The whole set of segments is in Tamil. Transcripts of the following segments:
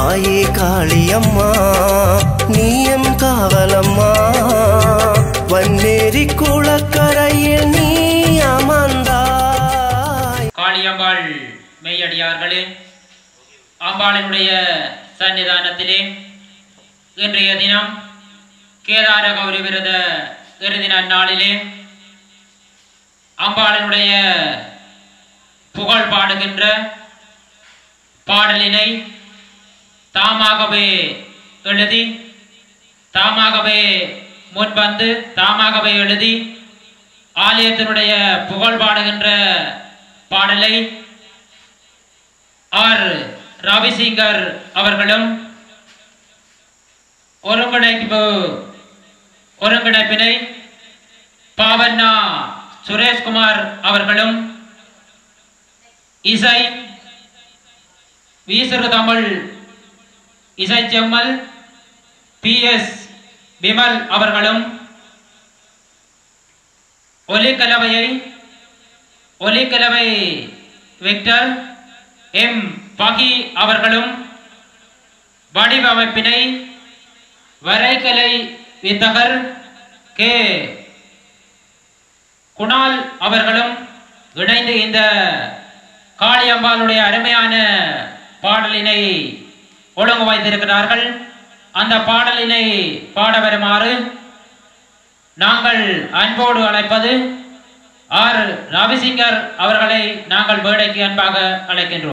தாயே காளியம்மா நீயம் காவலம்மா வன்னேரி குளக்கரையில் நீ அமர்ந்தாய் காளியம்பாள் மெய்யடியார்களே அம்பாளினுடைய சன்னிதானத்திலே இன்றைய தினம் கேதார கௌரி விரத இறுதி நன்னாளிலே அம்பாளினுடைய புகழ் பாடுகின்ற பாடலினை தாமாகவே எழுதி தாமாகவே முன்வந்து தாமாகவே எழுதி ஆலயத்தினுடைய புகழ் பாடுகின்ற பாடலை ஆர் ரவிசிங்கர் அவர்களும் ஒருங்கிணைப்பு ஒருங்கிணைப்பினை பாவண்ணா சுரேஷ்குமார் அவர்களும் இசை வீசுறு தமிழ் இசைச்செம்மல் பி எஸ் விமல் அவர்களும் ஒலிக்கலவையை ஒலிக்கலவை விக்டர் எம் பகி அவர்களும் வடிவமைப்பினை வரைகலை வித்தகர் கே குணால் அவர்களும் இணைந்து இந்த காளியம்பாளுடைய அருமையான பாடலினை ஒழுங்கு வைத்திருக்கிறார்கள் அந்த பாடலினை பாட வருமாறு நாங்கள் அன்போடு அழைப்பது ஆர் ரவிசிங்கர் அவர்களை நாங்கள் மேடைக்கு அன்பாக அழைக்கின்றோம்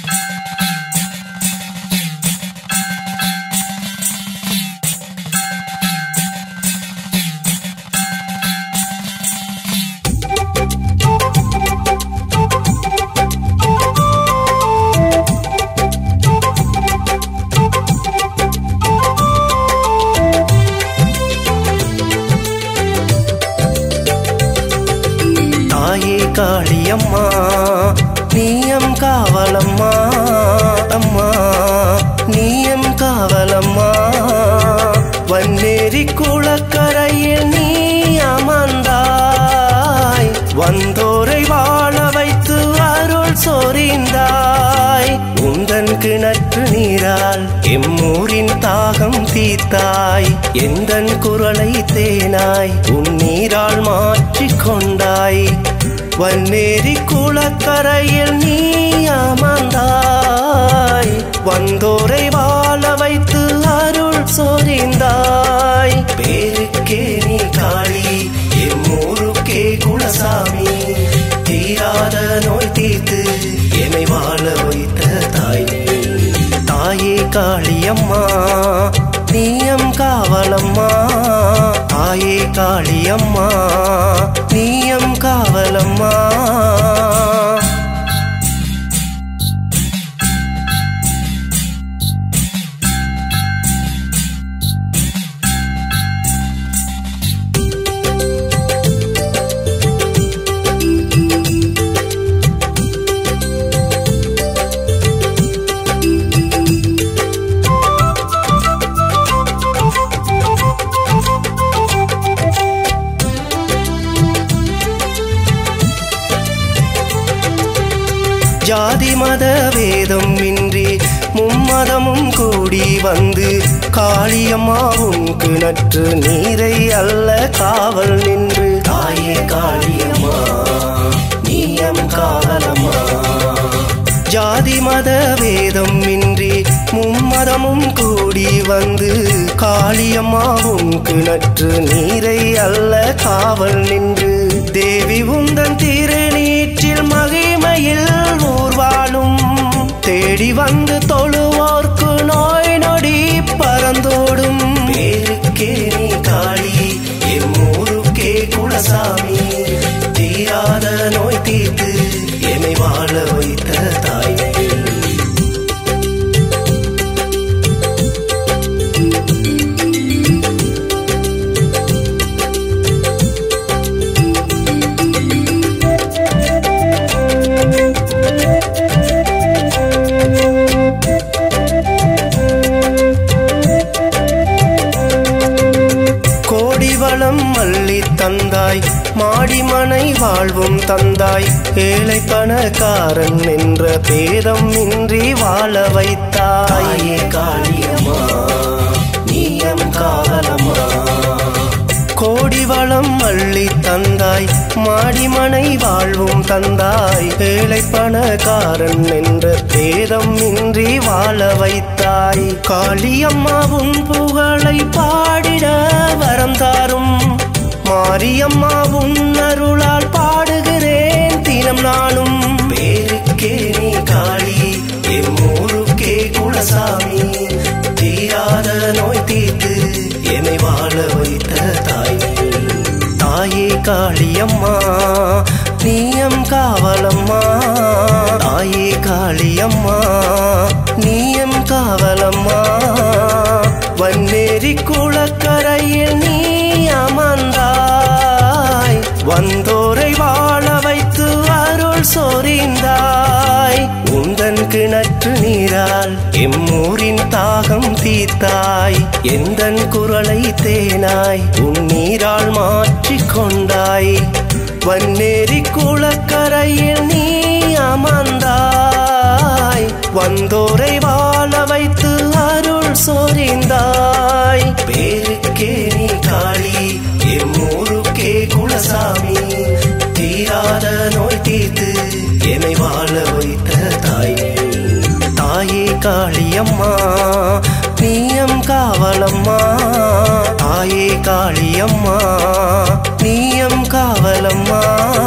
தாயே காளியம்மா நீயம் காவலம்மா அம்மா நீயம் காவலம்மா வன்னேரி குளக்கரையில் நீ அமர்ந்தாய் வந்தோரை வாழ வைத்து அருள் சொரிந்தாய் உந்தன் கிணற்று நீரால் எம்மூரின் தாகம் தீர்த்தாய் எந்தன் குரலை தேனாய் உன் நீரால் மாற்றிக் கொண்டாய் வன்னேரி குளக்கரையில் நீ அமர்ந்தாய் வந்தோரை வாழ வைத்து அருள் சொரிந்தாய் பேருக்கே நீ காளி எம்மூருக்கே குலசாமி தீராத நோய் தீர்த்து என்னை வாழ வைத்த தாய் நீ. தாயே காளியம்மா நீயம் காவலம்மா தாயே காளியம்மா நீயம் காவலம்மா ஜாதி மத வேதம் இன்றி மும்மதமும் கூடி வந்து காளியம்மாவும் கிணற்று நீரை அல்ல காவல் நின்று தாயே காளியம்மா நீயம் காவலம்மா ஜாதி மத வேதம் இன்றி மும்மதமும் கூடி வந்து காளியம்மாவும் கிணற்று நீரை அல்ல காவல் நின்று தேவி உந்தன் திருநீற்றில் மகிமையில் ஊர்வாழும் தேடி வந்து தொழுவோர்க்கு நோய் நொடி பறந்தோடும் பேருக்கே நீ காளி எம்மூருக்கே குலசாமி தீராத நோய் தீர்த்து என்னை வாழ வைத்த தாய் நீ. கோடி வளம் மல்லி தந்தாய் மாடிமனை வாழ்வும் தந்தாய் ஏழை பணக்காரன் என்ற பேதம் இன்றி வாழ வைத்தாயே கா மாடிமனை வாழ்வும் தந்தாய் ஏழை பணக்காரன் என்ற பேதம் இன்றி வாழ வைத்தாய் காளியம்மா உன் புகழை பாடிட வரம் தாரும் மாரியம்மா உன் அருளால் பாடுகிறேன் தினம் நானும் பேருக்கே நீ காளி என் ஊருக்கே குலசாமி தீராத நோய் தீர்த்து என்னை வாழ வைத்த தாய் நீ. தாயே காளியம்மா நீயம் காவலம்மா தாயே காளியம்மா நீயம் காவலம்மா வன்னேரி குளக்கரையில் நீ அமர்ந்தாய் வந்தோரை வாழ வைத்து அருள் சொரிந்தாய் உந்தன் கிணற்று நீரால் எம்மூரின் தாகம் தீர்த்தாய் எந்தன் குரலை தேனாய் உன் நீரால் மாற்றிக் கொண்டாய் வன்னேரி குளக்கரையில் நீ அமர்ந்தாய் வந்தோரை வாழ வைத்து அருள் சொரிந்தாய் பேருக்கே நீ காளி எம்மூருக்கே குலசாமி தீராத நோய் தீர்த்து என்னை வாழ வைத்த தாய் நீ. தாயே காளியம்மா நீயம் காவலம்மா தாயே காளியம்மா நீயம் காவலம்மா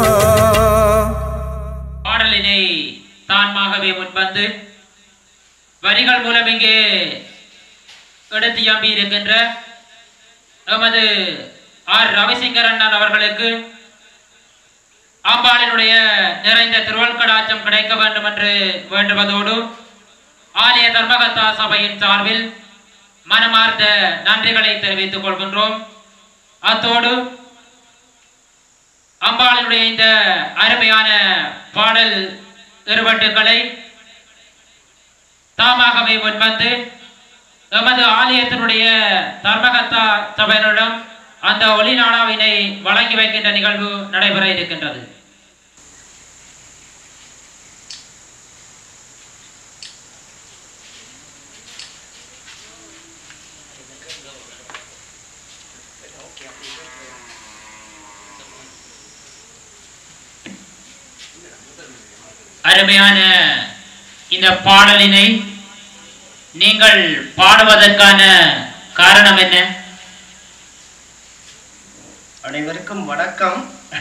பாடலினை தான்மாகவே முன்வந்து வரிகள் மூலம் இங்கே எடுத்தியம்பி இருக்கின்ற எமது ஆர் ரவிசிங்கர் அண்ணன் அவர்களுக்கு ஆம்பாளினுடைய நிறைந்த திருவள்கடாச்சம் கிடைக்க வேண்டும் என்று வேண்டுவதோடு ஆலய தர்மகர்த்தா சபையின் சார்பில் மனமார்ந்த நன்றிகளை தெரிவித்துக் கொள்கின்றோம் அத்தோடு அம்பாளினுடைய இந்த அருமையான பாடல் இருவட்டுக்களை தாமாகவே முன்வந்து எமது ஆலயத்தினுடைய தர்மகர்த்தா சபையினரிடம் அந்த ஒளி நாடாவினை வழங்கி வைக்கின்ற நிகழ்வு நடைபெற இருக்கின்றது அருமையான இந்த பாடலினை நீங்கள் பாடுவதற்கான காரணம் என்ன அனைவருக்கும் வணக்கம்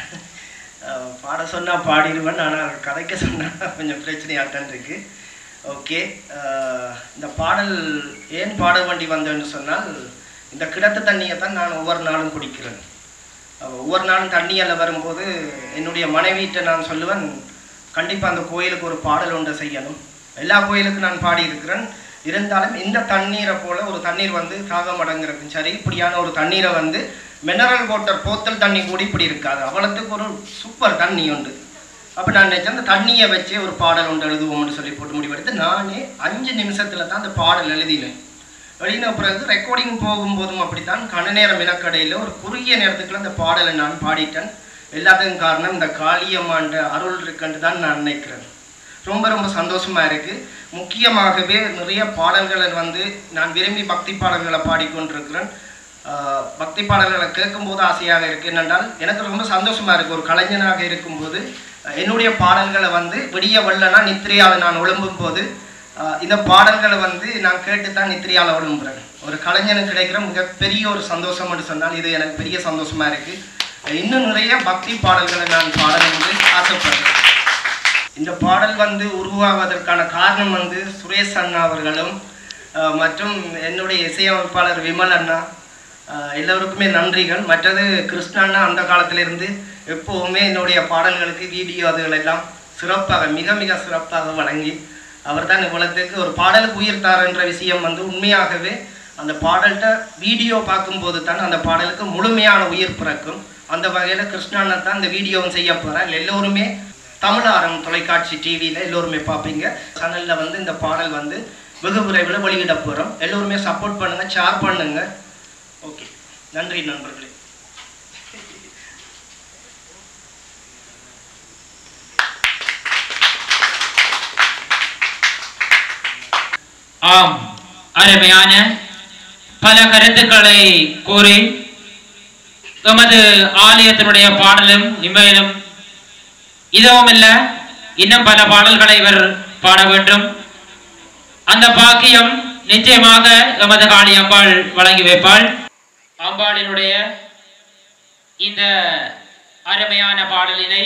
அஹ் பாட சொன்னா பாடிடுவேன் ஆனால் கதைக்க சொன்னா கொஞ்சம் பிரச்சனையாகத்தான் இருக்கு ஓகே இந்த பாடல் ஏன் பாட வேண்டி வந்தேன்னு சொன்னால் இந்த கிணத்து தண்ணியை தான் நான் ஒவ்வொரு நாளும் குடிக்கிறேன் அப்ப ஒவ்வொரு நாளும் தண்ணியால் வரும்போது என்னுடைய மனைவிட்ட நான் சொல்லுவேன் கண்டிப்பாக அந்த கோயிலுக்கு ஒரு பாடல் ஒன்றை செய்யணும் எல்லா கோயிலுக்கும் நான் பாடியிருக்கிறேன் இருந்தாலும் இந்த தண்ணீரை போல ஒரு தண்ணீர் வந்து தாகம் அடங்குறதுக்கும் சரி இப்படியான ஒரு தண்ணீரை வந்து மினரல் வாட்டர் போத்தல் தண்ணி கூட இப்படி இருக்காது அவ்வளோத்துக்கு ஒரு சூப்பர் தண்ணி உண்டு அப்போ நான் நினைச்சேன் அந்த தண்ணியை வச்சு ஒரு பாடல் ஒன்று எழுதுவோம்னு சொல்லி போட்டு முடிவெடுத்து நானே அஞ்சு நிமிஷத்தில் தான் அந்த பாடல் எழுதினேன் எழுதின பிறகு ரெக்கார்டிங் போகும்போதும் அப்படித்தான் கன நேரம் இனக்கடையில் ஒரு குறுகிய நேரத்துக்குள்ள அந்த பாடலை நான் பாடிட்டேன் எல்லாத்துக்கும் காரணம் இந்த காளியம்மாண்ட அருள் இருக்குன்னு தான் நான் நினைக்கிறேன் ரொம்ப ரொம்ப சந்தோஷமா இருக்கு முக்கியமாகவே நிறைய பாடல்களை வந்து நான் விரும்பி பக்தி பாடல்களை பாடிக்கொண்டிருக்கிறேன் ஆஹ் பக்தி பாடல்களை கேட்கும்போது ஆசையாக இருக்கு என்னென்றால் எனக்கு ரொம்ப சந்தோஷமா இருக்கு ஒரு கலைஞனாக இருக்கும்போது அஹ் என்னுடைய பாடல்களை வந்து விடிய வல்லனா நித்திரையால் நான் ஒழும்பும் போது ஆஹ் இந்த பாடல்களை வந்து நான் கேட்டு தான் நித்திரையால் ஒழும்புறேன் ஒரு கலைஞனுக்கு கிடைக்கிற மிகப்பெரிய ஒரு சந்தோஷம்னு சொன்னால் இது எனக்கு பெரிய சந்தோஷமா இருக்கு இன்னும் நிறைய பக்தி பாடல்களை நான் பாடணும் என்று ஆசைப்படுறேன் இந்த பாடல் வந்து உருவாவதற்கான காரணம் வந்து சுரேஷ் அண்ணா அவர்களும் அஹ், மற்றும் என்னுடைய இசையமைப்பாளர் விமல் அண்ணா அஹ், எல்லோருக்குமே நன்றிகள் மற்றது கிருஷ்ணா அண்ணா அந்த காலத்திலிருந்து எப்போவுமே என்னுடைய பாடல்களுக்கு வீடியோ அதுகள் எல்லாம் சிறப்பாக மிக மிக சிறப்பாக வழங்கி அவர் தான் இவ்வளத்துக்கு ஒரு பாடலுக்கு உயிர் என்ற விஷயம் வந்து உண்மையாகவே அந்த பாடல்கிட்ட வீடியோ பார்க்கும்போது தான் அந்த பாடலுக்கு முழுமையான உயிர் பிறக்கும் அந்த வகையில் கிருஷ்ணாண்ணன் தான் இந்த வீடியோவும் செய்ய போகிறார் எல்லோருமே தமிழாரம் தொலைக்காட்சி டிவியில் எல்லோருமே பார்ப்பீங்க சேனலில் வந்து இந்த பாடல் வந்து வெகு விரைவில் வெளியிட போகிறோம் எல்லோருமே சப்போர்ட் பண்ணுங்க ஷேர் பண்ணுங்க ஓகே நன்றி நண்பர்களே ஆம் அருமையான பல கருத்துக்களை கூறி எமது ஆலயத்தினுடைய பாடலும் இமையிலும் இதுவும் இல்ல இன்னும் பல பாடல்களை இவர் பாட வேண்டும் அந்த பாக்கியம் நிச்சயமாக எமது காளி அம்பாள் வழங்கி வைப்பாள் அம்பாளினுடைய இந்த அருமையான பாடலினை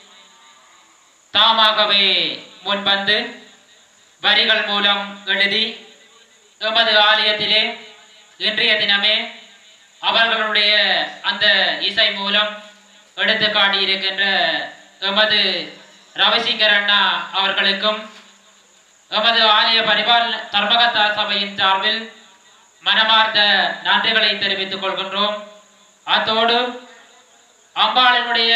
தாமாகவே முன்வந்து வரிகள் மூலம் எழுதி எமது ஆலயத்திலே இன்றைய தினமே அவர்களுடைய அந்த இசை மூலம் எடுத்து காட்டியிருக்கின்ற எமது ரவிசங்கர் அண்ணா அவர்களுக்கும் எமது ஆலய பரிபால் தர்மகத்தா சபையின் சார்பில் மனமார்ந்த நன்றிகளை தெரிவித்துக் கொள்கின்றோம் அத்தோடு அம்பாளினுடைய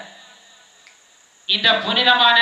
இந்த புனிதமான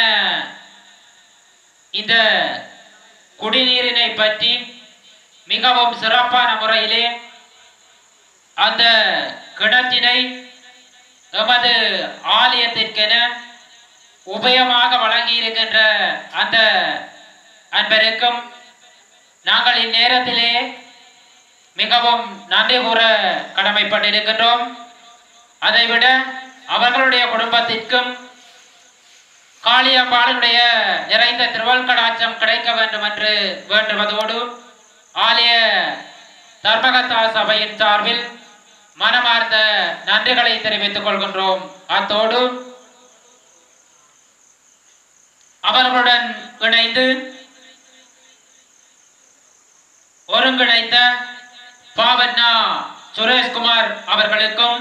இந்த குடிநீரினை பற்றி மிகவும் சிறப்பான முறையிலே அந்த கிணற்றினை எமது ஆலயத்திற்கென உபயமாக வழங்கியிருக்கின்ற அந்த அன்பருக்கும் நாங்கள் இந்நேரத்திலே மிகவும் நன்றி கூற கடமைப்பட்டிருக்கின்றோம் அதைவிட அவர்களுடைய குடும்பத்திற்கும் காளியம்பாளுடைய நிறைந்த திருவல்கடாச்சம் கிடைக்க வேண்டும் என்று வேண்டுவதோடு ஆலய தர்மகத்தா சபையின் சார்பில் மனமார்ந்த நன்றிகளை தெரிவித்துக் கொள்கின்றோம் அத்தோடு அவர்களுடன் இணைந்து ஒருங்கிணைத்த பாவண்ணா சுரேஷ்குமார் அவர்களுக்கும்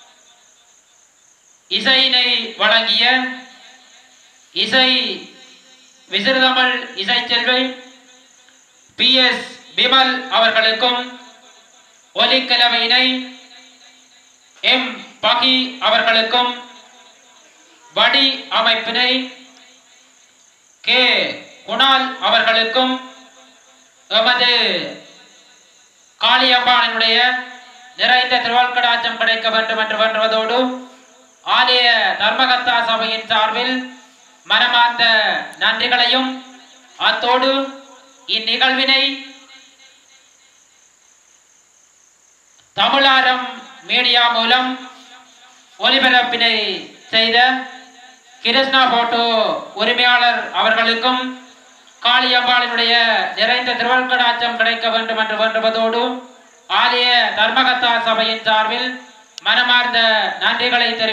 இசையினை வழங்கிய இசை விசிறுதமிழ் இசை செல்வை பி எஸ் விமல் அவர்களுக்கும் ஒலிக்கலவையினை எம் பகி அவர்களுக்கும் வடி அமைப்பினை கே குணால் அவர்களுக்கும் எமது காளியம்பாளனுடைய நிறைந்த திருவாழ்கடாச்சம் கிடைக்க வேண்டும் என்று வேண்டுவதோடு ஆலய தர்மகத்தா சபையின் சார்பில் மனமார்ந்த நன்றிகளையும் அத்தோடு இந்நிகழ்வினை தமிழாரம் மீடியா மூலம் ஒலிபரப்பினை செய்த கிருஷ்ணா போட்டோ உரிமையாளர் அவர்களுக்கும் காளியம்பாளினுடைய நிறைந்த திருவள்கடாச்சம் கிடைக்க வேண்டும் என்று வேண்டுவதோடு ஆலய தர்மகத்தா சபையின் சார்பில் மனமார்ந்த நன்றிகளை தெரிவி